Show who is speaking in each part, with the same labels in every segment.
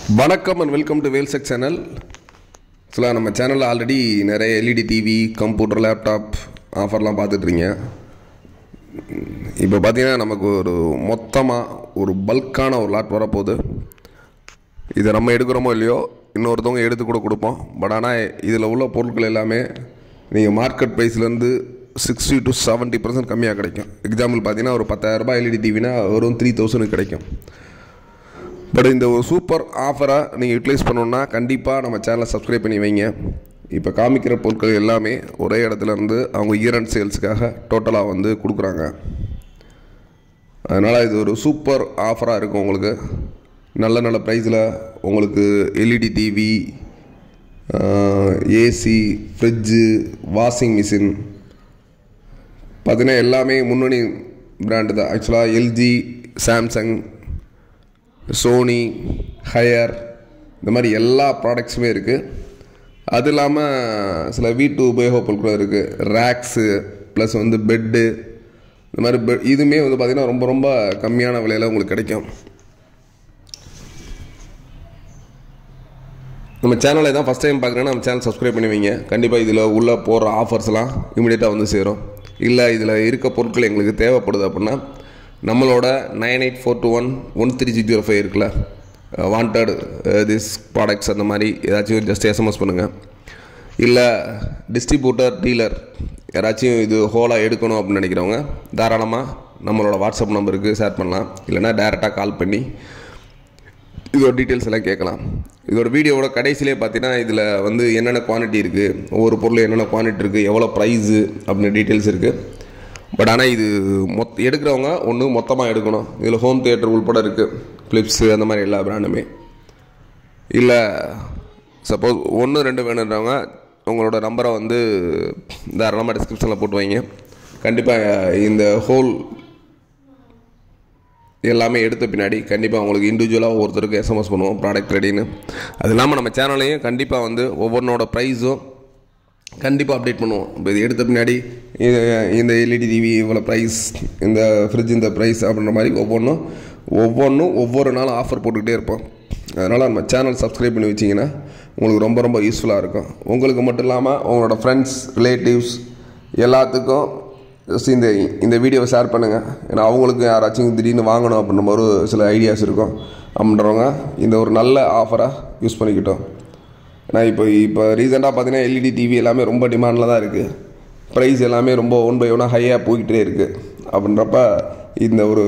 Speaker 1: வணக்கம் and welcome to வேல்செக் channel ஆக்சுவலாக நம்ம சேனலில் ஆல்ரெடி நிறைய எல்இடி டிவி கம்ப்யூட்டர் லேப்டாப் ஆஃபர்லாம் பார்த்துட்ருங்க இப்போ பார்த்தீங்கன்னா நமக்கு ஒரு மொத்தமாக ஒரு பல்கான ஒரு லாட் வரப்போகுது இதை நம்ம எடுக்கிறோமோ இல்லையோ இன்னொருத்தவங்க எடுத்து கூட கொடுப்போம் பட் ஆனால் இதில் உள்ள பொருட்கள் எல்லாமே நீங்கள் மார்க்கெட் ப்ரைஸ்லேருந்து சிக்ஸ்டி டு செவன்ட்டி பர்சன்ட் கம்மியாக கிடைக்கும் எக்ஸாம்பிள் பார்த்தீங்கன்னா ஒரு பத்தாயிரரூபா எல்இடி டிவினா வெறும் த்ரீ தௌசண்ட் கிடைக்கும் பட் இந்த ஒரு சூப்பர் ஆஃபரை நீங்கள் யூட்டிலைஸ் பண்ணணுன்னா கண்டிப்பாக நம்ம சேனலை சப்ஸ்கிரைப் பண்ணி வைங்க இப்போ காமிக்கிற பொருட்கள் எல்லாமே ஒரே இடத்துல இருந்து அவங்க இயர் அண்ட் சேல்ஸுக்காக டோட்டலாக வந்து கொடுக்குறாங்க அதனால் இது ஒரு சூப்பர் ஆஃபராக இருக்கும் உங்களுக்கு நல்ல நல்ல ப்ரைஸில் உங்களுக்கு LED TV AC fridge washing machine பார்த்தீங்கன்னா எல்லாமே முன்னணி பிராண்டு தான் ஆக்சுவலாக எல்ஜி சாம்சங் சோனி ஹையர் இந்த மாதிரி எல்லா ப்ராடக்ட்ஸுமே இருக்குது அது இல்லாமல் சில வீட்டு உபயோகப் பொருட்களும் இருக்குது ரேக்ஸு ப்ளஸ் வந்து பெட்டு இந்த மாதிரி பெ இதுவுமே வந்து பார்த்திங்கன்னா ரொம்ப ரொம்ப கம்மியான விலையில் உங்களுக்கு கிடைக்கும் நம்ம சேனலை தான் ஃபஸ்ட் டைம் பார்க்குறேன்னா நம்ம சேனல் சப்ஸ்கிரைப் பண்ணி வைங்க கண்டிப்பாக இதில் உள்ள போகிற ஆஃபர்ஸ்லாம் இமீடியட்டாக வந்து சேரும் இல்லை இதில் இருக்க பொருட்கள் எங்களுக்கு தேவைப்படுது அப்படின்னா நம்மளோட nine eight four two one one three G zero five இருக்குல்ல வாண்டட் திஸ் ப்ராடக்ட்ஸ் அந்த மாதிரி ஏதாச்சும் ஜஸ்ட் எஸ்எம்எஸ் பண்ணுங்கள் இல்லை டிஸ்ட்ரிபியூட்டர் டீலர் யாராச்சும் இது ஹோலாக எடுக்கணும் அப்படின்னு நினைக்கிறவங்க தாராளமாக நம்மளோட வாட்ஸ்அப் நம்பருக்கு ஷேர் பண்ணலாம் இல்லைனா டேரெக்டாக கால் பண்ணி இதோட டீட்டெயில்ஸ் எல்லாம் கேட்கலாம் இதோட வீடியோவோட கடைசியிலே பார்த்தீங்கன்னா இதில் வந்து என்னென்ன குவான்டிட்டி இருக்குது ஒவ்வொரு பொருளும் என்னென்ன குவான்டிட்டி இருக்குது எவ்வளோ ப்ரைஸு அப்படின்னு டீட்டெயில்ஸ் இருக்குது பட் ஆனால் இது மொத் எடுக்கிறவங்க ஒன்று மொத்தமாக எடுக்கணும் இதில் ஹோம் தியேட்டர் உள்பட இருக்குது ஃப்ளிப்ஸு அந்த மாதிரி எல்லா பிராண்டுமே இல்லை சப்போஸ் ஒன்று ரெண்டு வேணுன்றவங்க உங்களோட நம்பரை வந்து தாராளமாக டிஸ்கிரிப்ஷனில் போட்டு வைங்க கண்டிப்பாக இந்த ஹோல் எல்லாமே எடுத்த பின்னாடி கண்டிப்பாக உங்களுக்கு இண்டிவிஜுவலாக ஒவ்வொருத்தருக்கு எஸ்எம்எஸ் பண்ணுவோம் ப்ராடக்ட் ரெடின்னு அது இல்லாமல் நம்ம சேனல்லையும் கண்டிப்பாக வந்து ஒவ்வொன்றோட ப்ரைஸும் கண்டிப்பாக அப்டேட் பண்ணுவோம் இப்போ இது எடுத்த பின்னாடி இது இந்த எல்இடி டிவி இவ்வளோ ப்ரைஸ் இந்த ஃப்ரிட்ஜ் இந்த ப்ரைஸ் அப்படின்ற மாதிரி ஒவ்வொன்றும் ஒவ்வொன்றும் ஒவ்வொரு நாளும் ஆஃபர் போட்டுக்கிட்டே இருப்போம் அதனால் நம்ம சேனல் சப்ஸ்கிரைப் பண்ணி வச்சிங்கன்னா உங்களுக்கு ரொம்ப ரொம்ப யூஸ்ஃபுல்லாக இருக்கும் உங்களுக்கு மட்டும் இல்லாமல் உங்களோட ஃப்ரெண்ட்ஸ் ரிலேட்டிவ்ஸ் எல்லாத்துக்கும் ஜஸ்ட் இந்த இந்த வீடியோவை ஷேர் பண்ணுங்கள் ஏன்னா அவங்களுக்கு யாராச்சும் திடீர்னு வாங்கணும் அப்படின்ற ஒரு சில ஐடியாஸ் இருக்கும் அப்படின்றவங்க இந்த ஒரு நல்ல ஆஃபராக யூஸ் பண்ணிக்கிட்டோம் ஏன்னா இப்போ இப்போ ரீசெண்டாக பார்த்தீங்கன்னா எல்இடி டிவி எல்லாமே ரொம்ப டிமாண்டில் தான் இருக்குது ப்ரைஸ் எல்லாமே ரொம்ப ஒன் பை ஒன்னாக ஹையாக போய்கிட்டே இருக்குது அப்படின்றப்ப இந்த ஒரு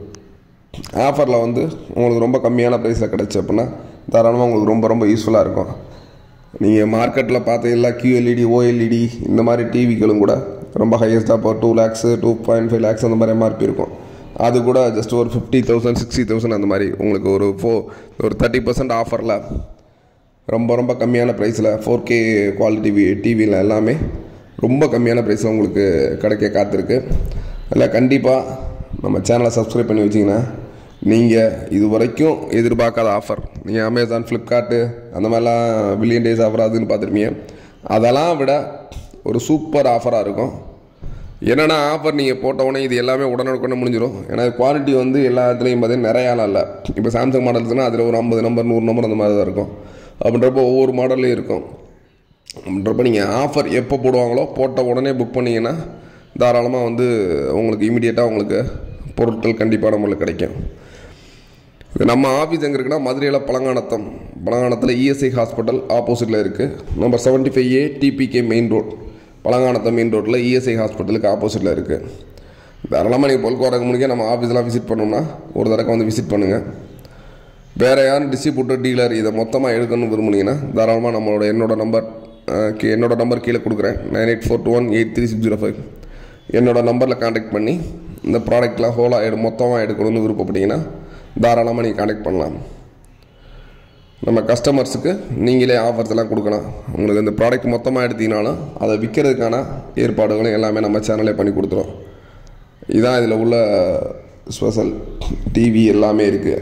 Speaker 1: ஆஃபரில் வந்து உங்களுக்கு ரொம்ப கம்மியான ப்ரைஸில் கிடச்சி அப்படின்னா தாராளமாக உங்களுக்கு ரொம்ப ரொம்ப யூஸ்ஃபுல்லாக இருக்கும் நீங்கள் மார்க்கெட்டில் பார்த்த எல்லா கியூஎல்இடி ஓஎல்இடி இந்த மாதிரி டிவிகளும் கூட ரொம்ப ஹையஸ்ட்டாக இப்போ two lakhs two point five lakhs அந்த மாதிரி எம்ஆர்பி இருக்கும் அது கூட ஜஸ்ட் ஒரு ஃபிஃப்டி தௌசண்ட் சிக்ஸ்டி தௌசண்ட் அந்த மாதிரி உங்களுக்கு ஒரு ஃபோ ஒரு தேர்ட்டி பர்சன்ட் ஆஃபரில் ரொம்ப ரொம்ப கம்மியான ப்ரைஸில் ஃபோர் கே குவாலிட்டி டிவியில் எல்லாமே ரொம்ப கம்மியான ப்ரைஸில் உங்களுக்கு கிடைக்க காத்திருக்கு அதில் கண்டிப்பாக நம்ம சேனலை சப்ஸ்கிரைப் பண்ணி வச்சிங்கன்னா நீங்கள் இது வரைக்கும் எதிர்பார்க்காத ஆஃபர் நீங்கள் அமேசான் ஃப்ளிப்கார்ட்டு அந்த மாதிரிலாம் பில்லியன் டேஸ் ஆஃபர் அதுன்னு பார்த்துருப்பீங்க அதெல்லாம் விட ஒரு சூப்பர் ஆஃபராக இருக்கும் என்னென்னா ஆஃபர் நீங்கள் போட்டவுடனே இது எல்லாமே உடனுக்குடனே முடிஞ்சிடும் ஏன்னா குவாலிட்டி வந்து எல்லா இடத்துலையும் பார்த்தீங்கன்னா நிறையாலாம் இல்லை இப்போ சாம்சங் மாடல்ஸ்னால் அதில் ஒரு ஐம்பது நம்பர் நூறு நம்பர் அந்த மாதிரி தான் இருக்கும் அப்படின்றப்போ ஒவ்வொரு மாடல்லையும் இருக்கும் அப்படின்றப்ப நீங்கள் ஆஃபர் எப்போ போடுவாங்களோ போட்ட உடனே புக் பண்ணிங்கன்னா தாராளமாக வந்து உங்களுக்கு இமீடியட்டாக உங்களுக்கு பொருட்கள் கண்டிப்பாக நம்மளுக்கு கிடைக்கும் இது நம்ம ஆஃபீஸ் எங்கே இருக்குன்னா மதுரையில் பழங்கானத்தம் பழங்கானத்தில் இஎஸ்ஐ ஹாஸ்பிட்டல் ஆப்போசிட்டில் இருக்குது number seventy five A TPK main road Palanganatham main ரோட்டில் இஎஸ்ஐ ஹாஸ்பிட்டலுக்கு ஆப்போசிட்டில் இருக்குது தாராளமாக நீங்கள் பொருள் வரக்கு முடிக்க நம்ம ஆஃபீஸ்லாம் விசிட் பண்ணோம்னா ஒரு தடவை வந்து விசிட் பண்ணுங்கள் வேறு யாரும் டிஸ்ட்ரிபியூட்டர் டீலர் இதை மொத்தமாக எடுக்கணும்னு விரும்புனீங்கன்னா தாராளமாக நம்மளோட என்னோட நம்பர் என்னோட நம்பர் கீழே கொடுக்குறேன் nine eight four two one eight three six zero five என்னோட நம்பரில் காண்டாக்ட் பண்ணி இந்த ப்ராடக்ட்லாம் ஹோலாக எடு மொத்தமாக எடுக்கணும்னு விருப்பப்பட்டீங்கன்னா தாராளமாக நீங்கள் காண்டாக்ட் பண்ணலாம் நம்ம கஸ்டமர்ஸுக்கு நீங்களே ஆஃபர்ஸ் எல்லாம் கொடுக்கலாம் உங்களுக்கு இந்த ப்ராடக்ட் மொத்தமாக எடுத்தீங்கனாலும் அதை விற்கிறதுக்கான ஏற்பாடுகளும் எல்லாமே நம்ம சேனலே பண்ணி கொடுத்துரும் இதுதான் இதில் உள்ள ஸ்பெஷல் டிவி எல்லாமே இருக்குது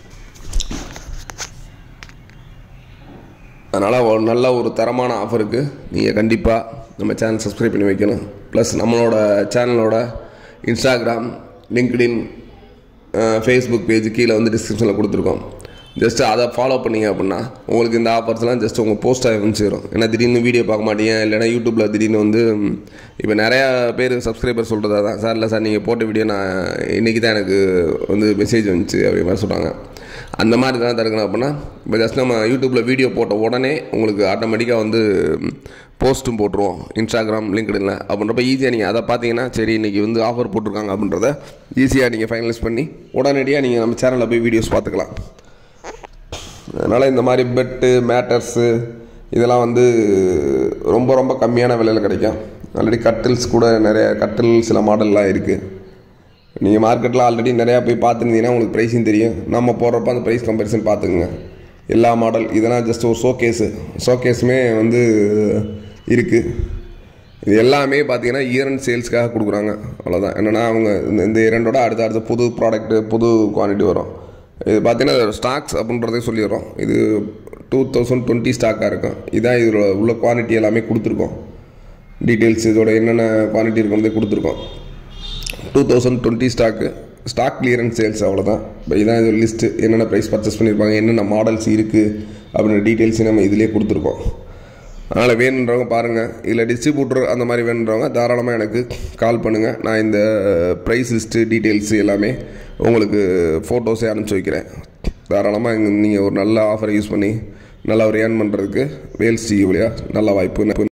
Speaker 1: அதனால் ஒரு நல்ல ஒரு தரமான ஆஃபருக்கு நீங்கள் கண்டிப்பாக நம்ம சேனல் சப்ஸ்கிரைப் பண்ணி வைக்கணும் ப்ளஸ் நம்மளோட சேனலோட இன்ஸ்டாகிராம் லிங்க்டின் ஃபேஸ்புக் பேஜ் கீழே வந்து டிஸ்கிரிப்ஷனில் கொடுத்துருக்கோம் ஜஸ்ட் அதை ஃபாலோ பண்ணீங்க அப்படின்னா உங்களுக்கு இந்த ஆஃபர்ஸ்லாம் ஜஸ்ட் உங்கள் போஸ்ட்டாக வந்து சேரும் ஏன்னா திடீர்னு வீடியோ பார்க்க மாட்டீங்க இல்லைன்னா யூடியூப்பில் திடீர்னு வந்து இப்போ நிறையா பேர் சப்ஸ்கிரைபர் சொல்கிறதா தான் சார் இல்லை சார் நீங்கள் போட்ட வீடியோ நான் இன்றைக்கி தான் எனக்கு வந்து மெசேஜ் வந்துச்சு அப்படி மாதிரி சொல்கிறாங்க அந்த மாதிரி தான் தடுக்கணும் அப்படின்னா இப்போ ஜஸ்ட் நம்ம யூடியூப்பில் வீடியோ போட்ட உடனே உங்களுக்கு ஆட்டோமேட்டிக்காக வந்து போஸ்ட்டும் போட்டுருவோம் இன்ஸ்டாகிராம் லிங்க்டின்ல அப்படின்றப்ப ஈஸியாக நீங்கள் அதை பார்த்தீங்கன்னா சரி இன்றைக்கி வந்து ஆஃபர் போட்டிருக்காங்க அப்படின்றத ஈஸியாக நீங்கள் ஃபைனலைஸ் பண்ணி உடனடியாக நீங்கள் நம்ம சேனலில் போய் வீடியோஸ் பார்த்துக்கலாம் அதனால் இந்த மாதிரி பெட்டு மேட்டர்ஸு இதெல்லாம் வந்து ரொம்ப ரொம்ப கம்மியான விலையில் கிடைக்கும் ஆல்ரெடி கட்டில்ஸ் கூட நிறைய கட்டில் சில மாடல்லாம் இருக்குது நீங்கள் மார்க்கெட்டில் ஆல்ரெடி நிறையா போய் பார்த்துருந்தீங்கன்னா உங்களுக்கு ப்ரைஸும் தெரியும் நம்ம போடுறப்ப அந்த ப்ரைஸ் கம்பேரிசன் பார்த்துக்குங்க எல்லா மாடல் இதெல்லாம் ஜஸ்ட் ஒரு ஷோகேஸு ஷோகேஸுமே வந்து இருக்குது இது எல்லாமே பார்த்தீங்கன்னா இயர் அண்ட் சேல்ஸ்க்காக கொடுக்குறாங்க அவ்வளோதான் என்னென்னா அவங்க இந்த இந்த இரண்டோட அடுத்த அடுத்த புது ப்ராடக்ட்டு புது குவான்டிட்டி வரும் இது பார்த்தீங்கன்னா ஸ்டாக்ஸ் அப்படின்றதே சொல்லிடுறோம் இது டூ தௌசண்ட் டுவெண்ட்டி ஸ்டாக்காக இருக்கும் இதான் இதில் உள்ள குவான்டிட்டி எல்லாமே கொடுத்துருக்கோம் டீட்டெயில்ஸ் இதோட என்னென்ன குவான்டிட்டி இருக்குன்றதே கொடுத்துருக்கோம் two thousand twenty stock stock clearance sales அவ்வளோதான் இப்போ இதான் இது லிஸ்ட்டு என்னென்ன ப்ரைஸ் பர்ச்சேஸ் பண்ணியிருப்பாங்க என்னென்ன மாடல்ஸ் இருக்குது அப்படின்ற டீட்டெயில்ஸையும் நம்ம இதிலே கொடுத்துருக்கோம் அதனால் வேணுன்றவங்க பாருங்கள் இல்லை டிஸ்ட்ரிபியூட்டர் அந்த மாதிரி வேணுன்றவங்க தாராளமாக எனக்கு கால் பண்ணுங்கள் நான் இந்த ப்ரைஸ் லிஸ்ட்டு டீட்டெயில்ஸ் எல்லாமே உங்களுக்கு ஃபோட்டோஸே அனுப்பிச்சி வைக்கிறேன் தாராளமாக நீங்கள் ஒரு நல்ல ஆஃபரை யூஸ் பண்ணி நல்லா ஒரு ஏர்ன் பண்ணுறதுக்கு வேல்ஸ் டிவி வழியாக நல்ல வாய்ப்பு